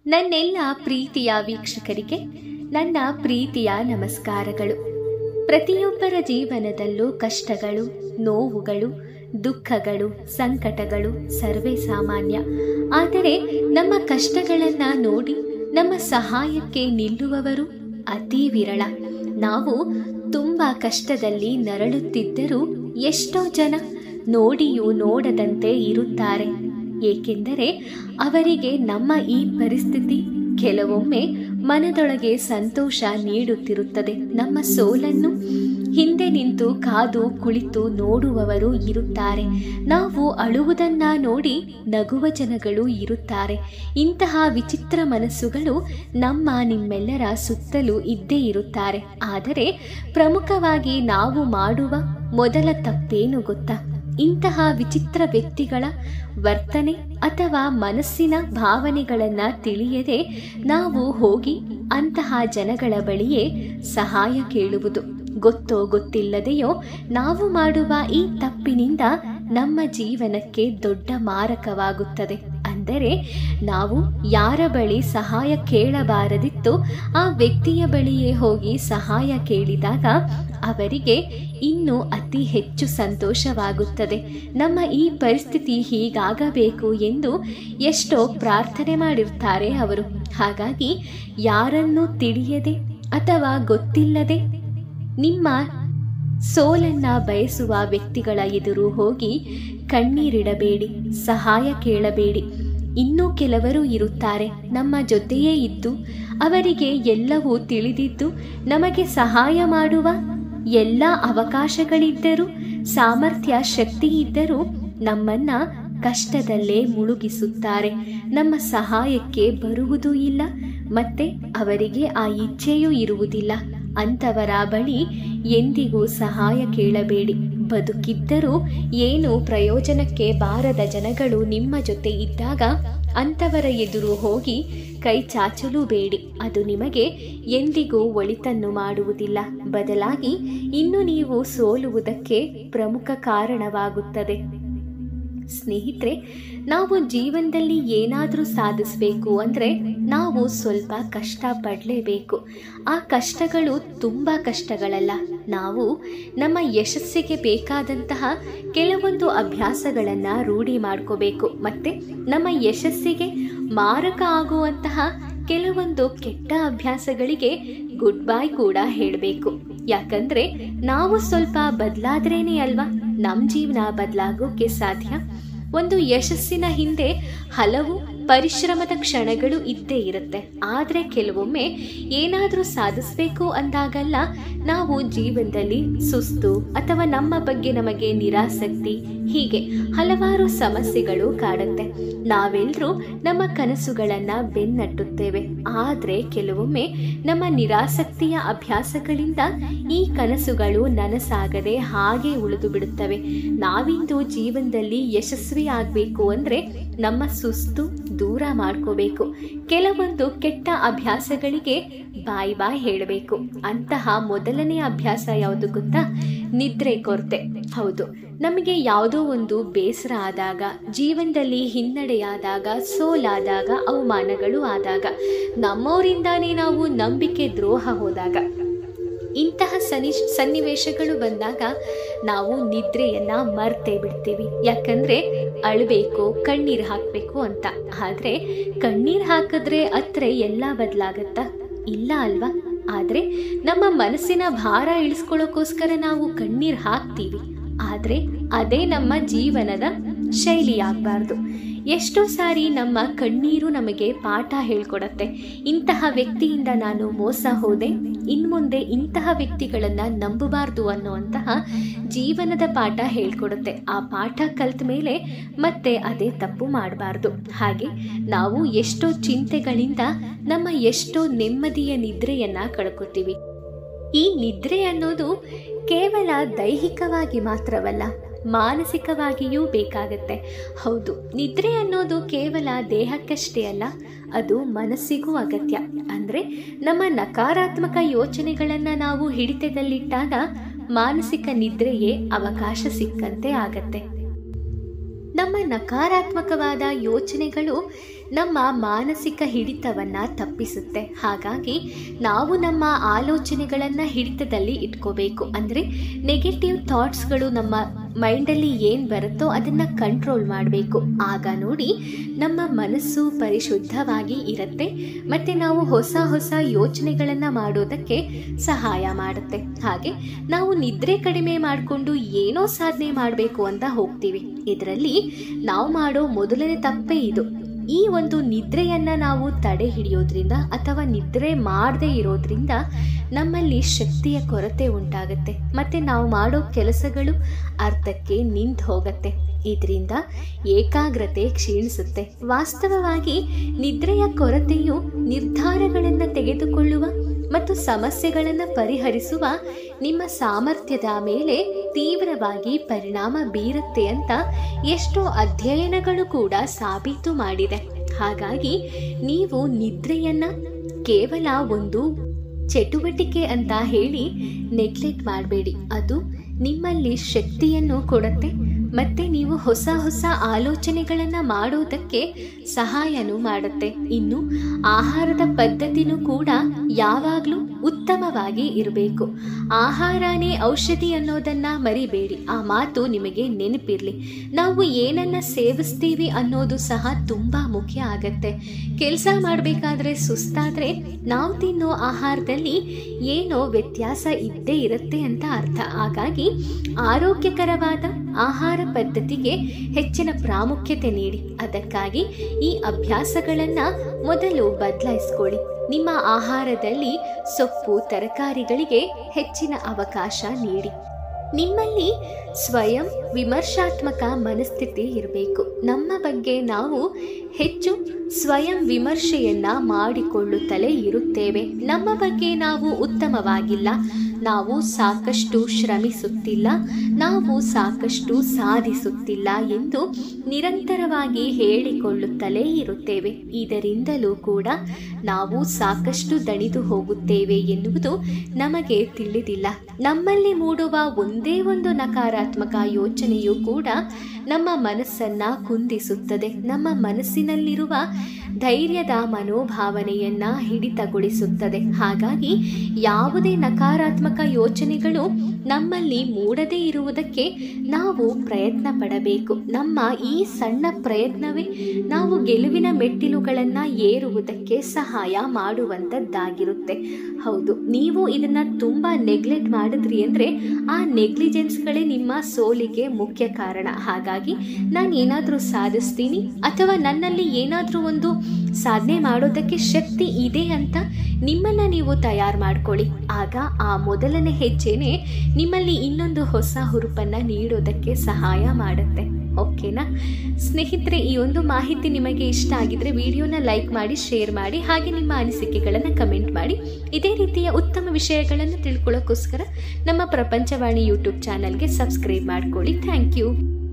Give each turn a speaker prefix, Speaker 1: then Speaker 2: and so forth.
Speaker 1: ನನ್ನೆಲ್ಲ ಪ್ರೀತಿಯ ವೀಕ್ಷಕರಿಗೆ ನನ್ನ ಪ್ರೀತಿಯ ನಮಸ್ಕಾರಗಳು ಪ್ರತಿಯೊಬ್ಬರ ಜೀವನದಲ್ಲೂ ಕಷ್ಟಗಳು ನೋವುಗಳು ದುಃಖಗಳು ಸಂಕಟಗಳು ಸರ್ವೇ ಸಾಮಾನ್ಯ ಆದರೆ ನಮ್ಮ ಕಷ್ಟಗಳನ್ನು ನೋಡಿ ನಮ್ಮ ಸಹಾಯಕ್ಕೆ ನಿಲ್ಲುವವರು ಅತಿ ವಿರಳ ನಾವು ತುಂಬ ಕಷ್ಟದಲ್ಲಿ ನರಳುತ್ತಿದ್ದರೂ ಎಷ್ಟೋ ಜನ ನೋಡಿಯೂ ನೋಡದಂತೆ ಇರುತ್ತಾರೆ ಏಕೆಂದರೆ ಅವರಿಗೆ ನಮ್ಮ ಈ ಪರಿಸ್ಥಿತಿ ಕೆಲವೊಮ್ಮೆ ಮನದೊಳಗೆ ಸಂತೋಷ ನೀಡುತ್ತಿರುತ್ತದೆ ನಮ್ಮ ಸೋಲನ್ನು ಹಿಂದೆ ನಿಂತು ಕಾದು ಕುಳಿತು ನೋಡುವವರು ಇರುತ್ತಾರೆ ನಾವು ಅಳುವುದನ್ನ ನೋಡಿ ನಗುವ ಜನಗಳು ಇರುತ್ತಾರೆ ಇಂತಹ ವಿಚಿತ್ರ ಮನಸ್ಸುಗಳು ನಮ್ಮ ನಿಮ್ಮೆಲ್ಲರ ಸುತ್ತಲೂ ಇದ್ದೇ ಇರುತ್ತಾರೆ ಆದರೆ ಪ್ರಮುಖವಾಗಿ ನಾವು ಮಾಡುವ ಮೊದಲ ತಪ್ಪೇನು ಗೊತ್ತಾ ಇಂತಹ ವಿಚಿತ್ರ ವ್ಯಕ್ತಿಗಳ ವರ್ತನೆ ಅಥವಾ ಮನಸ್ಸಿನ ಭಾವನೆಗಳನ್ನು ತಿಳಿಯದೆ ನಾವು ಹೋಗಿ ಅಂತಹ ಜನಗಳ ಬಳಿಯೇ ಸಹಾಯ ಕೇಳುವುದು ಗೊತ್ತೋ ಗೊತ್ತಿಲ್ಲದೆಯೋ ನಾವು ಮಾಡುವ ಈ ತಪ್ಪಿನಿಂದ ನಮ್ಮ ಜೀವನಕ್ಕೆ ದೊಡ್ಡ ಮಾರಕವಾಗುತ್ತದೆ ಅಂದರೆ ನಾವು ಯಾರ ಬಳಿ ಸಹಾಯ ಕೇಳಬಾರದಿತ್ತು ಆ ವ್ಯಕ್ತಿಯ ಬಳಿಯೇ ಹೋಗಿ ಸಹಾಯ ಕೇಳಿದಾಗ ಅವರಿಗೆ ಇನ್ನೂ ಅತಿ ಹೆಚ್ಚು ಸಂತೋಷವಾಗುತ್ತದೆ ನಮ್ಮ ಈ ಪರಿಸ್ಥಿತಿ ಹೀಗಾಗಬೇಕು ಎಂದು ಎಷ್ಟೋ ಪ್ರಾರ್ಥನೆ ಮಾಡಿರ್ತಾರೆ ಅವರು ಹಾಗಾಗಿ ಯಾರನ್ನೂ ತಿಳಿಯದೆ ಅಥವಾ ಗೊತ್ತಿಲ್ಲದೆ ನಿಮ್ಮ ಸೋಲನ್ನ ಬಯಸುವ ವ್ಯಕ್ತಿಗಳ ಎದುರು ಹೋಗಿ ಕಣ್ಣೀರಿಡಬೇಡಿ ಸಹಾಯ ಕೇಳಬೇಡಿ ಇನ್ನೂ ಕೆಲವರು ಇರುತ್ತಾರೆ ನಮ್ಮ ಜೊತೆಯೇ ಇದ್ದು ಅವರಿಗೆ ಎಲ್ಲವೂ ತಿಳಿದಿದ್ದು ನಮಗೆ ಸಹಾಯ ಮಾಡುವ ಎಲ್ಲ ಅವಕಾಶಗಳಿದ್ದರೂ ಸಾಮರ್ಥ್ಯ ಶಕ್ತಿ ಇದ್ದರೂ ನಮ್ಮನ್ನ ಕಷ್ಟದಲ್ಲೇ ಮುಳುಗಿಸುತ್ತಾರೆ ನಮ್ಮ ಸಹಾಯಕ್ಕೆ ಬರುವುದೂ ಇಲ್ಲ ಮತ್ತೆ ಅವರಿಗೆ ಆ ಇಚ್ಛೆಯೂ ಇರುವುದಿಲ್ಲ ಅಂಥವರ ಬಳಿ ಎಂದಿಗೂ ಸಹಾಯ ಕೇಳಬೇಡಿ ಬದುಕಿದ್ದರೂ ಏನು ಪ್ರಯೋಜನಕ್ಕೆ ಬಾರದ ಜನಗಳು ನಿಮ್ಮ ಜೊತೆ ಇದ್ದಾಗ ಅಂಥವರ ಎದುರು ಹೋಗಿ ಕೈ ಚಾಚಲೂ ಬೇಡಿ ಅದು ನಿಮಗೆ ಎಂದಿಗೂ ಒಳಿತನ್ನು ಮಾಡುವುದಿಲ್ಲ ಬದಲಾಗಿ ಇನ್ನು ನೀವು ಸೋಲುವುದಕ್ಕೆ ಪ್ರಮುಖ ಕಾರಣವಾಗುತ್ತದೆ ಸ್ನೇಹಿತರೆ ನಾವು ಜೀವನದಲ್ಲಿ ಏನಾದರೂ ಸಾಧಿಸಬೇಕು ಅಂದರೆ ನಾವು ಸ್ವಲ್ಪ ಕಷ್ಟ ಪಡಲೇಬೇಕು ಆ ಕಷ್ಟಗಳು ತುಂಬ ಕಷ್ಟಗಳಲ್ಲ ನಾವು ನಮ್ಮ ಯಶಸ್ಸಿಗೆ ಬೇಕಾದಂತಹ ಕೆಲವೊಂದು ಅಭ್ಯಾಸಗಳನ್ನು ರೂಢಿ ಮಾಡ್ಕೋಬೇಕು ಮತ್ತು ನಮ್ಮ ಯಶಸ್ಸಿಗೆ ಮಾರಕ ಆಗುವಂತಹ ಕೆಲವೊಂದು ಕೆಟ್ಟ ಅಭ್ಯಾಸಗಳಿಗೆ ಗುಡ್ ಬೈ ಕೂಡ ಹೇಳಬೇಕು ಯಾಕಂದ್ರೆ ನಾವು ಸ್ವಲ್ಪ ಬದಲಾದ್ರೇನೆ ಅಲ್ವಾ ನಮ್ಮ ಜೀವನ ಬದಲಾಗೋಕೆ ಸಾಧ್ಯ ಒಂದು ಯಶಸ್ಸಿನ ಹಿಂದೆ ಹಲವು ಪರಿಶ್ರಮದ ಕ್ಷಣಗಳು ಇದ್ದೇ ಇರುತ್ತೆ ಆದರೆ ಕೆಲವೊಮ್ಮೆ ಏನಾದರೂ ಸಾಧಿಸಬೇಕು ಅಂದಾಗಲ್ಲ ನಾವು ಜೀವನದಲ್ಲಿ ಸುಸ್ತು ಅಥವಾ ನಮ್ಮ ಬಗ್ಗೆ ನಮಗೆ ನಿರಾಸಕ್ತಿ ಹೀಗೆ ಹಲವಾರು ಸಮಸ್ಯೆಗಳು ಕಾಡುತ್ತೆ ನಾವೆಲ್ಲರೂ ನಮ್ಮ ಕನಸುಗಳನ್ನು ಬೆನ್ನಟ್ಟುತ್ತೇವೆ ಆದರೆ ಕೆಲವೊಮ್ಮೆ ನಮ್ಮ ನಿರಾಸಕ್ತಿಯ ಅಭ್ಯಾಸಗಳಿಂದ ಈ ಕನಸುಗಳು ನನಸಾಗದೆ ಹಾಗೆ ಉಳಿದು ಬಿಡುತ್ತವೆ ನಾವಿಂದು ಜೀವನದಲ್ಲಿ ಯಶಸ್ವಿ ಆಗಬೇಕು ಅಂದರೆ ನಮ್ಮ ಸುಸ್ತು ದೂರ ಮಾಡ್ಕೋಬೇಕು ಕೆಲವೊಂದು ಕೆಟ್ಟ ಅಭ್ಯಾಸಗಳಿಗೆ ಬಾಯ್ ಬಾಯ್ ಹೇಳಬೇಕು ಅಂತಹ ಮೊದಲನೇ ಅಭ್ಯಾಸ ಯಾವುದು ಗೊತ್ತಾ ನಿದ್ರೆ ಕೊರತೆ ಹೌದು ನಮಗೆ ಯಾವುದೋ ಒಂದು ಬೇಸರ ಆದಾಗ ಜೀವನದಲ್ಲಿ ಹಿನ್ನಡೆಯಾದಾಗ ಸೋಲಾದಾಗ ಅವಮಾನಗಳು ಆದಾಗ ನಮ್ಮವರಿಂದಾನೇ ನಾವು ನಂಬಿಕೆ ದ್ರೋಹ ಹೋದಾಗ ಇಂತಹ ಸನ್ನಿ ಸನ್ನಿವೇಶಗಳು ಬಂದಾಗ ನಾವು ನಿದ್ರೆಯನ್ನ ಮರ್ತೇ ಬಿಡ್ತೀವಿ ಯಾಕಂದ್ರೆ ಅಳಬೇಕು ಕಣ್ಣೀರು ಹಾಕಬೇಕು ಅಂತ ಆದರೆ ಕಣ್ಣೀರು ಹಾಕಿದ್ರೆ ಅತ್ರೆ ಎಲ್ಲ ಬದಲಾಗತ್ತಾ ಇಲ್ಲ ಅಲ್ವಾ ಆದರೆ ನಮ್ಮ ಮನಸ್ಸಿನ ಭಾರ ಇಳಿಸ್ಕೊಳ್ಳೋಕ್ಕೋಸ್ಕರ ನಾವು ಕಣ್ಣೀರು ಹಾಕ್ತೀವಿ ಆದರೆ ಅದೇ ನಮ್ಮ ಜೀವನದ ಶೈಲಿ ಆಗಬಾರ್ದು ಎಷ್ಟೋ ಸಾರಿ ನಮ್ಮ ಕಣ್ಣೀರು ನಮಗೆ ಪಾಠ ಹೇಳ್ಕೊಡತ್ತೆ ಇಂತಹ ವ್ಯಕ್ತಿಯಿಂದ ನಾನು ಮೋಸ ಹೋದೆ ಇನ್ಮುಂದೆ ಇಂತಹ ವ್ಯಕ್ತಿಗಳನ್ನು ನಂಬಬಾರ್ದು ಅನ್ನುವಂತಹ ಜೀವನದ ಪಾಠ ಹೇಳ್ಕೊಡುತ್ತೆ ಆ ಪಾಠ ಕಲ್ತ ಮೇಲೆ ಮತ್ತೆ ಅದೇ ತಪ್ಪು ಮಾಡಬಾರ್ದು ಹಾಗೆ ನಾವು ಎಷ್ಟೋ ಚಿಂತೆಗಳಿಂದ ನಮ್ಮ ಎಷ್ಟೋ ನೆಮ್ಮದಿಯ ನಿದ್ರೆಯನ್ನ ಕಳ್ಕೊತೀವಿ ಈ ನಿದ್ರೆ ಅನ್ನೋದು ಕೇವಲ ದೈಹಿಕವಾಗಿ ಮಾತ್ರವಲ್ಲ ಮಾನಸಿಕವಾಗಿಯೂ ಬೇಕಾಗತ್ತೆ ಹೌದು ನಿದ್ರೆ ಅನ್ನೋದು ಕೇವಲ ದೇಹಕ್ಕಷ್ಟೇ ಅಲ್ಲ ಅದು ಮನಸ್ಸಿಗೂ ಅಗತ್ಯ ಅಂದರೆ ನಮ್ಮ ನಕಾರಾತ್ಮಕ ಯೋಚನೆಗಳನ್ನು ನಾವು ಹಿಡಿತದಲ್ಲಿಟ್ಟಾಗ ಮಾನಸಿಕ ನಿದ್ರೆಗೆ ಅವಕಾಶ ಸಿಕ್ಕಂತೆ ಆಗತ್ತೆ ನಮ್ಮ ನಕಾರಾತ್ಮಕವಾದ ಯೋಚನೆಗಳು ನಮ್ಮ ಮಾನಸಿಕ ಹಿಡಿತವನ್ನು ತಪ್ಪಿಸುತ್ತೆ ಹಾಗಾಗಿ ನಾವು ನಮ್ಮ ಆಲೋಚನೆಗಳನ್ನು ಹಿಡಿತದಲ್ಲಿ ಇಟ್ಕೋಬೇಕು ಅಂದರೆ ನೆಗೆಟಿವ್ ಥಾಟ್ಸ್ಗಳು ನಮ್ಮ ಮೈಂಡಲ್ಲಿ ಏನು ಬರುತ್ತೋ ಅದನ್ನು ಕಂಟ್ರೋಲ್ ಮಾಡಬೇಕು ಆಗ ನೋಡಿ ನಮ್ಮ ಮನಸ್ಸು ಪರಿಶುದ್ಧವಾಗಿ ಇರುತ್ತೆ ಮತ್ತು ನಾವು ಹೊಸ ಹೊಸ ಯೋಚನೆಗಳನ್ನು ಮಾಡೋದಕ್ಕೆ ಸಹಾಯ ಮಾಡುತ್ತೆ ಹಾಗೆ ನಾವು ನಿದ್ರೆ ಕಡಿಮೆ ಮಾಡಿಕೊಂಡು ಏನೋ ಸಾಧನೆ ಮಾಡಬೇಕು ಅಂತ ಹೋಗ್ತೀವಿ ಇದರಲ್ಲಿ ನಾವು ಮಾಡೋ ಮೊದಲನೇ ತಪ್ಪೇ ಇದು ಈ ಒಂದು ನಿದ್ರೆಯನ್ನ ನಾವು ತಡೆ ಹಿಡಿಯೋದ್ರಿಂದ ಅಥವಾ ನಿದ್ರೆ ಮಾಡದೇ ಇರೋದ್ರಿಂದ ನಮ್ಮಲ್ಲಿ ಶಕ್ತಿಯ ಕೊರತೆ ಉಂಟಾಗುತ್ತೆ ಮತ್ತೆ ನಾವು ಮಾಡೋ ಕೆಲಸಗಳು ಅರ್ಧಕ್ಕೆ ನಿಂತು ಹೋಗುತ್ತೆ ಇದರಿಂದ ಏಕಾಗ್ರತೆ ಕ್ಷೀಣಿಸುತ್ತೆ ವಾಸ್ತವವಾಗಿ ನಿದ್ರೆಯ ಕೊರತೆಯು ನಿರ್ಧಾರಗಳನ್ನು ತೆಗೆದುಕೊಳ್ಳುವ ಮತ್ತು ಸಮಸ್ಯೆಗಳನ್ನು ಪರಿಹರಿಸುವ ನಿಮ್ಮ ಸಾಮರ್ಥ್ಯದ ಮೇಲೆ ತೀವ್ರವಾಗಿ ಪರಿಣಾಮ ಬೀರುತ್ತೆ ಅಂತ ಎಷ್ಟೋ ಅಧ್ಯಯನಗಳು ಕೂಡ ಸಾಬೀತು ಮಾಡಿದೆ ಹಾಗಾಗಿ ನೀವು ನಿದ್ರೆಯನ್ನ ಕೇವಲ ಒಂದು ಚಟುವಟಿಕೆ ಅಂತ ಹೇಳಿ ನೆಗ್ಲೆಕ್ಟ್ ಮಾಡಬೇಡಿ ಅದು ನಿಮ್ಮಲ್ಲಿ ಶಕ್ತಿಯನ್ನು ಕೊಡುತ್ತೆ ಮತ್ತೆ ನೀವು ಹೊಸ ಹೊಸ ಆಲೋಚನೆಗಳನ್ನು ಮಾಡೋದಕ್ಕೆ ಸಹಾಯನೂ ಮಾಡುತ್ತೆ ಇನ್ನು ಆಹಾರದ ಪದ್ಧತಿನೂ ಕೂಡ ಯಾವಾಗಲೂ ಉತ್ತಮವಾಗಿ ಇರಬೇಕು ಆಹಾರನೇ ಔಷಧಿ ಅನ್ನೋದನ್ನ ಮರಿಬೇಡಿ ಆ ಮಾತು ನಿಮಗೆ ನೆನಪಿರಲಿ ನಾವು ಏನನ್ನ ಸೇವಿಸ್ತೀವಿ ಅನ್ನೋದು ಸಹ ತುಂಬ ಮುಖ್ಯ ಆಗತ್ತೆ ಕೆಲಸ ಮಾಡಬೇಕಾದ್ರೆ ಸುಸ್ತಾದ್ರೆ ನಾವು ತಿನ್ನೋ ಆಹಾರದಲ್ಲಿ ಏನೋ ವ್ಯತ್ಯಾಸ ಇದ್ದೇ ಇರುತ್ತೆ ಅಂತ ಅರ್ಥ ಹಾಗಾಗಿ ಆರೋಗ್ಯಕರವಾದ ಆಹಾರ ಪದ್ಧತಿಗೆ ಹೆಚ್ಚಿನ ಪ್ರಾಮುಖ್ಯತೆ ನೀಡಿ ಅದಕ್ಕಾಗಿ ಈ ಅಭ್ಯಾಸಗಳನ್ನು ಮೊದಲು ಬದಲಾಯಿಸ್ಕೊಳ್ಳಿ ನಿಮ್ಮ ಆಹಾರದಲ್ಲಿ ಸೊಪ್ಪು ತರಕಾರಿಗಳಿಗೆ ಹೆಚ್ಚಿನ ಅವಕಾಶ ನೀಡಿ ನಿಮ್ಮಲ್ಲಿ ಸ್ವಯಂ ವಿಮರ್ಶಾತ್ಮಕ ಮನಸ್ಥಿತಿ ಇರಬೇಕು ನಮ್ಮ ಬಗ್ಗೆ ನಾವು ಹೆಚ್ಚು ಸ್ವಯಂ ವಿಮರ್ಶೆಯನ್ನ ಮಾಡಿಕೊಳ್ಳುತ್ತಲೇ ಇರುತ್ತೇವೆ ನಮ್ಮ ಬಗ್ಗೆ ನಾವು ಉತ್ತಮವಾಗಿಲ್ಲ ನಾವು ಸಾಕಷ್ಟು ಶ್ರಮಿಸುತ್ತಿಲ್ಲ ನಾವು ಸಾಕಷ್ಟು ಸಾಧಿಸುತ್ತಿಲ್ಲ ಎಂದು ನಿರಂತರವಾಗಿ ಹೇಳಿಕೊಳ್ಳುತ್ತಲೇ ಇರುತ್ತೇವೆ ಇದರಿಂದಲೂ ಕೂಡ ನಾವು ಸಾಕಷ್ಟು ದಣಿದು ಹೋಗುತ್ತೇವೆ ಎನ್ನುವುದು ನಮಗೆ ತಿಳಿದಿಲ್ಲ ನಮ್ಮಲ್ಲಿ ಮೂಡುವ ಒಂದೇ ಒಂದು ನಕಾರಾತ್ಮಕ ಯೋಚನೆಯೂ ಕೂಡ ನಮ್ಮ ಮನಸ್ಸನ್ನ ಕುಂದಿಸುತ್ತದೆ ನಮ್ಮ ಮನಸ್ಸಿನಲ್ಲಿರುವ ಧೈರ್ಯದ ಮನೋಭಾವನೆಯನ್ನ ಹಿಡಿತಗೊಳಿಸುತ್ತದೆ ಹಾಗಾಗಿ ಯಾವುದೇ ನಕಾರಾತ್ಮಕ ಯೋಚನೆಗಳು ನಮ್ಮಲ್ಲಿ ಮೂಡದೇ ಇರುವುದಕ್ಕೆ ನಾವು ಪ್ರಯತ್ನ ಪಡಬೇಕು ನಮ್ಮ ಈ ಸಣ್ಣ ಪ್ರಯತ್ನವೇ ನಾವು ಗೆಲುವಿನ ಮೆಟ್ಟಿಲುಗಳನ್ನು ಏರುವುದಕ್ಕೆ ಸಹಾಯ ಮಾಡುವಂಥದ್ದಾಗಿರುತ್ತೆ ಹೌದು ನೀವು ಇದನ್ನ ತುಂಬ ನೆಗ್ಲೆಕ್ಟ್ ಮಾಡಿದ್ರಿ ಅಂದರೆ ಆ ನೆಗ್ಲಿಜೆನ್ಸ್ಗಳೇ ನಿಮ್ಮ ಸೋಲಿಗೆ ಮುಖ್ಯ ಕಾರಣ ಹಾಗಾಗಿ ನಾನು ಏನಾದರೂ ಸಾಧಿಸ್ತೀನಿ ಅಥವಾ ನನ್ನಲ್ಲಿ ಏನಾದರೂ ಒಂದು ಸಾಧನೆ ಮಾಡೋದಕ್ಕೆ ಶಕ್ತಿ ಇದೆ ಅಂತ ನಿಮ್ಮನ್ನು ನೀವು ತಯಾರು ಮಾಡ್ಕೊಳ್ಳಿ ಆಗ ಆ ಮೊದಲನೇ ಹೆಜ್ಜೆನೇ ನಿಮ್ಮಲ್ಲಿ ಇನ್ನೊಂದು ಹೊಸ ಹುರುಪನ್ನು ನೀಡೋದಕ್ಕೆ ಸಹಾಯ ಮಾಡುತ್ತೆ ಓಕೆನಾ ಸ್ನೇಹಿತರೆ ಈ ಒಂದು ಮಾಹಿತಿ ನಿಮಗೆ ಇಷ್ಟ ಆಗಿದ್ರೆ ವಿಡಿಯೋನ ಲೈಕ್ ಮಾಡಿ ಶೇರ್ ಮಾಡಿ ಹಾಗೆ ನಿಮ್ಮ ಅನಿಸಿಕೆಗಳನ್ನು ಕಮೆಂಟ್ ಮಾಡಿ ಇದೇ ರೀತಿಯ ಉತ್ತಮ ವಿಷಯಗಳನ್ನು ತಿಳ್ಕೊಳ್ಳೋಕ್ಕೋಸ್ಕರ ನಮ್ಮ ಪ್ರಪಂಚವಾಣಿ ಯೂಟ್ಯೂಬ್ ಚಾನಲ್ಗೆ ಸಬ್ಸ್ಕ್ರೈಬ್ ಮಾಡ್ಕೊಳ್ಳಿ ಥ್ಯಾಂಕ್ ಯು